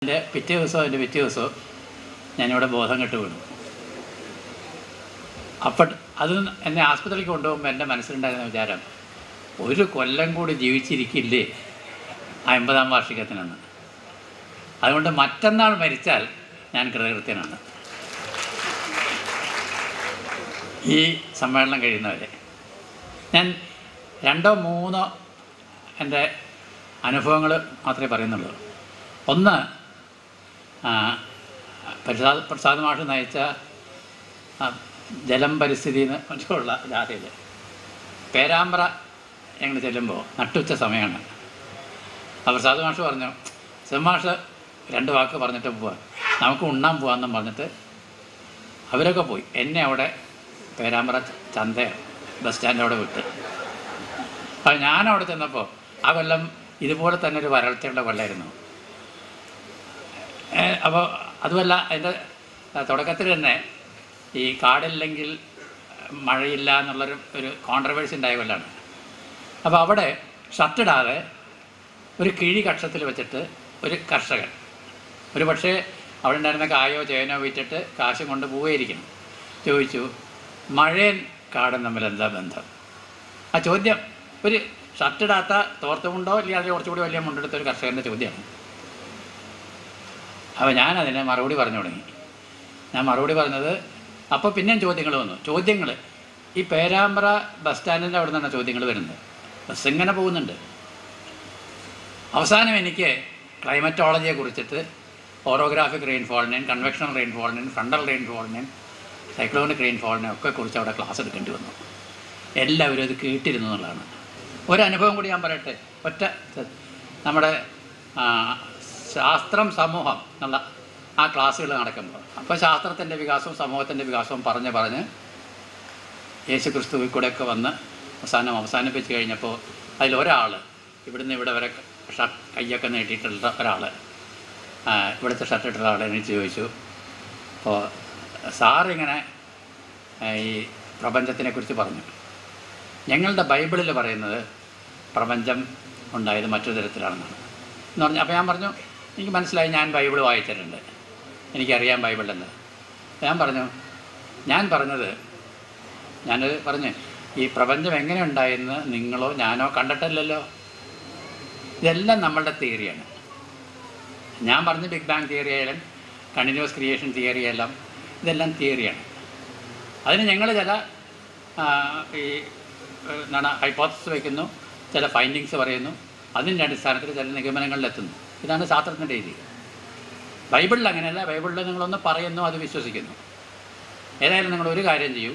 എൻ്റെ പിറ്റേ ദിവസവും എൻ്റെ പിറ്റേ ദിവസവും ഞാനിവിടെ ബോധം കെട്ട് വീണു അപ്പം അത് എന്നെ ആസ്പത്രിക്ക് കൊണ്ടുപോകുമ്പോൾ എൻ്റെ മനസ്സിലുണ്ടായിരുന്ന വിചാരം ഒരു കൊല്ലം കൂടി ജീവിച്ചിരിക്കില്ലേ ആ എൺപതാം വാർഷികത്തിനെന്ന് അതുകൊണ്ട് മറ്റന്നാൾ മരിച്ചാൽ ഞാൻ കൃതകൃത്യനാണ് ഈ സമ്മേളനം കഴിയുന്നവരെ ഞാൻ രണ്ടോ മൂന്നോ എൻ്റെ അനുഭവങ്ങൾ മാത്രമേ പറയുന്നുള്ളൂ ഒന്ന് ആ, പ്രസാദ് പ്രസാദ് മാഷ് നയിച്ച ആ, ജലം പരിസ്ഥിതി എന്ന് മറ്റുള്ള ജാഥയിൽ പേരാമ്പ്ര ഞങ്ങൾ ചെല്ലുമ്പോൾ നട്ടുച്ച സമയമാണ് ആ പ്രസാദ് മാഷ് പറഞ്ഞു സെമാഷ് രണ്ട് വാക്ക് പറഞ്ഞിട്ട് പോവാം നമുക്ക് ഉണ്ണാൻ പോവാമെന്നും പറഞ്ഞിട്ട് അവരൊക്കെ പോയി എന്നെ അവിടെ പേരാമ്പ്ര ചന്ത ബസ് സ്റ്റാൻഡ് അവിടെ വിട്ട് അപ്പോൾ ഞാൻ അവിടെ ചെന്നപ്പോൾ ആ കൊല്ലം ഇതുപോലെ തന്നെ ഒരു വരൾച്ചയുള്ള കൊല്ലായിരുന്നു അപ്പോൾ അതുമല്ല അതിൻ്റെ തുടക്കത്തിൽ തന്നെ ഈ കാടില്ലെങ്കിൽ മഴയില്ല എന്നുള്ളൊരു ഒരു കോൺട്രവേഴ്സി ഉണ്ടായ കൊല്ലാണ് അപ്പോൾ അവിടെ ഷർട്ടിടാതെ ഒരു കിഴി കക്ഷത്തിൽ വെച്ചിട്ട് ഒരു കർഷകൻ ഒരു പക്ഷേ അവിടെ ഉണ്ടായിരുന്ന കായോ ചേനോ വിറ്റിട്ട് കാശും കൊണ്ട് പോവുകയായിരിക്കണം ചോദിച്ചു മഴയും കാടും തമ്മിൽ എന്താ ബന്ധം ആ ചോദ്യം ഒരു ഷർട്ടിടാത്ത തോർത്തുമുണ്ടോ ഇല്ലെങ്കിൽ അതിൽ കുറച്ചുകൂടി വലിയ മുണ്ടെടുത്ത ഒരു കർഷകൻ്റെ ചോദ്യമാണ് അപ്പോൾ ഞാനതിന് മറുപടി പറഞ്ഞു തുടങ്ങി ഞാൻ മറുപടി പറഞ്ഞത് അപ്പോൾ പിന്നെയും ചോദ്യങ്ങൾ വന്നു ചോദ്യങ്ങൾ ഈ പേരാമ്പ്ര ബസ് സ്റ്റാൻഡിൻ്റെ അവിടെ നിന്നാണ് ചോദ്യങ്ങൾ വരുന്നത് ബസ് ഇങ്ങനെ പോകുന്നുണ്ട് അവസാനം എനിക്ക് ക്ലൈമറ്റോളജിയെ കുറിച്ചിട്ട് ഓറോഗ്രാഫിക് റെയിൻഫോളിനെയും കൺവെക്ഷണൽ റെയിൻഫോളിനെയും ഫ്രണ്ടൽ റെയിൻഫോളിനെയും സൈക്ലോണിക് റെയിൻഫോളിനെയും ഒക്കെ കുറിച്ച് അവിടെ ക്ലാസ് എടുക്കേണ്ടി വന്നു എല്ലാവരും അത് കേട്ടിരുന്നു എന്നുള്ളതാണ് ഒരനുഭവം കൂടി ഞാൻ പറയട്ടെ ഒറ്റ നമ്മുടെ ആ, ശാസ്ത്രം സമൂഹം എന്നുള്ള ആ ക്ലാസ്സുകൾ നടക്കുമ്പോൾ അപ്പോൾ ശാസ്ത്രത്തിൻ്റെ വികാസവും സമൂഹത്തിൻ്റെ വികാസവും പറഞ്ഞ് പറഞ്ഞ് യേശു ക്രിസ്തുവിൽ കൂടെയൊക്കെ വന്ന് അവസാനം അവസാനിപ്പിച്ച് കഴിഞ്ഞപ്പോൾ അതിലൊരാൾ ഇവിടുന്ന് ഇവിടെ വരെ ഷർട്ട് കയ്യൊക്കെ നീട്ടിയിട്ടുള്ള ഒരാൾ ഇവിടുത്തെ ഷർട്ട് ഇട്ട ഒരാൾ എനിക്ക് ചോദിച്ചു അപ്പോൾ സാറിങ്ങനെ ആ, ഈ പ്രപഞ്ചത്തിനെക്കുറിച്ച് പറഞ്ഞു ഞങ്ങളുടെ ബൈബിളിൽ പറയുന്നത് പ്രപഞ്ചം ഉണ്ടായത് മറ്റൊരു തരത്തിലാണെന്നാണ് എന്ന് പറഞ്ഞു അപ്പോൾ ഞാൻ പറഞ്ഞു എനിക്ക് മനസ്സിലായി ഞാൻ ബൈബിൾ വായിച്ചിട്ടുണ്ട് എനിക്കറിയാം ബൈബിളെന്ന് ഞാൻ പറഞ്ഞു ഞാൻ പറഞ്ഞത് ഞാനത് പറഞ്ഞു ഈ പ്രപഞ്ചം എങ്ങനെ ഉണ്ടായെന്ന് നിങ്ങളോ ഞാനോ കണ്ടിട്ടില്ലല്ലോ ഇതെല്ലാം നമ്മളുടെ തിയറിയാണ് ഞാൻ പറഞ്ഞ ബിഗ് ബാങ് തിയറി ആയാലും കണ്ടിന്യൂസ് ക്രിയേഷൻ തിയറി എല്ലാം ഇതെല്ലാം തിയറിയാണ് അതിന് ഞങ്ങൾ ചില ആ, ഈ ഏഹ്, എന്താണ് ഹൈപ്പോത്തസ് വയ്ക്കുന്നു ചില ഫൈൻഡിങ്സ് പറയുന്നു അതിൻ്റെ അടിസ്ഥാനത്തിൽ ചില നിഗമനങ്ങളിലെത്തുന്നു ഇതാണ് ശാസ്ത്രത്തിൻ്റെ രീതി ബൈബിളിൽ അങ്ങനെയല്ല ബൈബിളിൽ നിങ്ങളൊന്ന് പറയുന്നു അത് വിശ്വസിക്കുന്നു ഏതായാലും നിങ്ങൾ ഒരു കാര്യം ചെയ്യൂ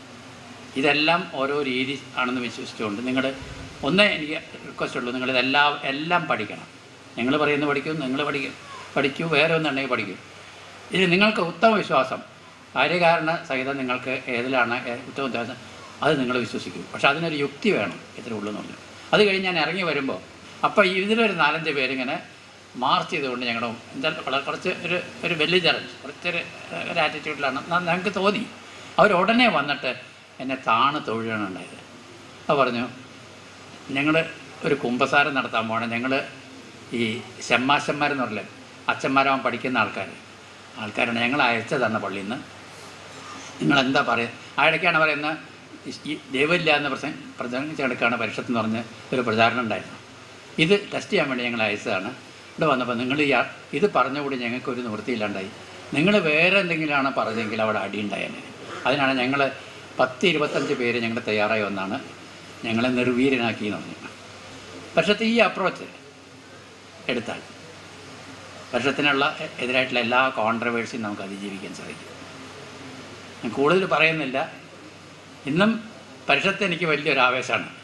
ഇതെല്ലാം ഓരോ രീതി ആണെന്ന് വിശ്വസിച്ചുകൊണ്ട് നിങ്ങൾ ഒന്നേ എനിക്ക് റിക്വസ്റ്റ് ഉള്ളൂ നിങ്ങളിതെല്ലാം എല്ലാം പഠിക്കണം നിങ്ങൾ പറയുന്ന പഠിക്കൂ നിങ്ങൾ പഠിക്കും പഠിക്കൂ വേറെ ഒന്നുണ്ടെങ്കിൽ പഠിക്കൂ ഇത് നിങ്ങൾക്ക് ഉത്തമ വിശ്വാസം കാര്യകാരണ സഹിതം നിങ്ങൾക്ക് ഏതിലാണ് ഏ- ഉത്തമ വിശ്വാസം അത് നിങ്ങൾ വിശ്വസിക്കൂ പക്ഷെ അതിനൊരു യുക്തി വേണം ഇത്രേ ഉള്ളൂ എന്ന് പറഞ്ഞു അത് കഴിഞ്ഞ് ഞാൻ ഇറങ്ങി വരുമ്പോൾ അപ്പോൾ ഇതിലൊരു നാലഞ്ച് പേരിങ്ങനെ മാർച്ച് ചെയ്തുകൊണ്ട് ഞങ്ങളുടെ എന്താ വളരെ കുറച്ച് ഒരു ഒരു വലിയ ചലഞ്ച് കുറച്ചൊരു ഏഹ്, ഒരു ആറ്റിറ്റ്യൂഡിലാണ് ഞങ്ങൾക്ക് തോന്നി അവർ ഉടനെ വന്നിട്ട് എന്നെ താണ് തൊഴിലാണ് ഉണ്ടായത് അപ്പോൾ പറഞ്ഞു ഞങ്ങൾ ഒരു കുമ്പസാരം നടത്താൻ പോകണം ഞങ്ങൾ ഈ ശമ്മാശന്മാരെന്ന് പറഞ്ഞില്ലേ അച്ഛന്മാരാവാൻ പഠിക്കുന്ന ആൾക്കാർ ആൾക്കാരാണ് ഞങ്ങൾ അയച്ചതാണ് പള്ളിയിൽ നിന്ന് നിങ്ങളെന്താ പറയുക ആ ഇടയ്ക്കാണ് പറയുന്നത് ഈ- ഈ ദൈവമില്ല എന്ന് പ്രസംഗ പ്രസംഗിച്ചെടുക്കാണ് പരിഷത്ത് എന്ന് പറഞ്ഞ് ഒരു പ്രചാരണം ഉണ്ടായിരുന്നു ഇത് ടെസ്റ്റ് ചെയ്യാൻ വേണ്ടി ഞങ്ങൾ അയച്ചതാണ് ഇവിടെ വന്നപ്പോൾ നിങ്ങൾ ഈ ആ- ഇത് പറഞ്ഞുകൂടി ഞങ്ങൾക്ക് ഒരു നിവൃത്തിയില്ലാണ്ടായി നിങ്ങൾ വേറെ എന്തെങ്കിലുമാണ് പറഞ്ഞെങ്കിൽ അവിടെ അടിയുണ്ടായേനെ അതിനാണ് ഞങ്ങൾ പത്ത് ഇരുപത്തഞ്ച് പേര് ഞങ്ങൾ തയ്യാറായി വന്നാണ് ഞങ്ങളെ നിർവീര്യനാക്കി എന്ന് പറഞ്ഞു പക്ഷേ ഈ അപ്രോച്ച് എടുത്താൽ വർഷത്തിനുള്ള എതിരായിട്ടുള്ള എല്ലാ കോൺട്രവേഴ്സിയും നമുക്ക് അതിജീവിക്കാൻ സാധിക്കും ഞാൻ കൂടുതൽ പറയുന്നില്ല ഇന്നും പരിഷത്ത് എനിക്ക് വലിയൊരു ആവേശമാണ്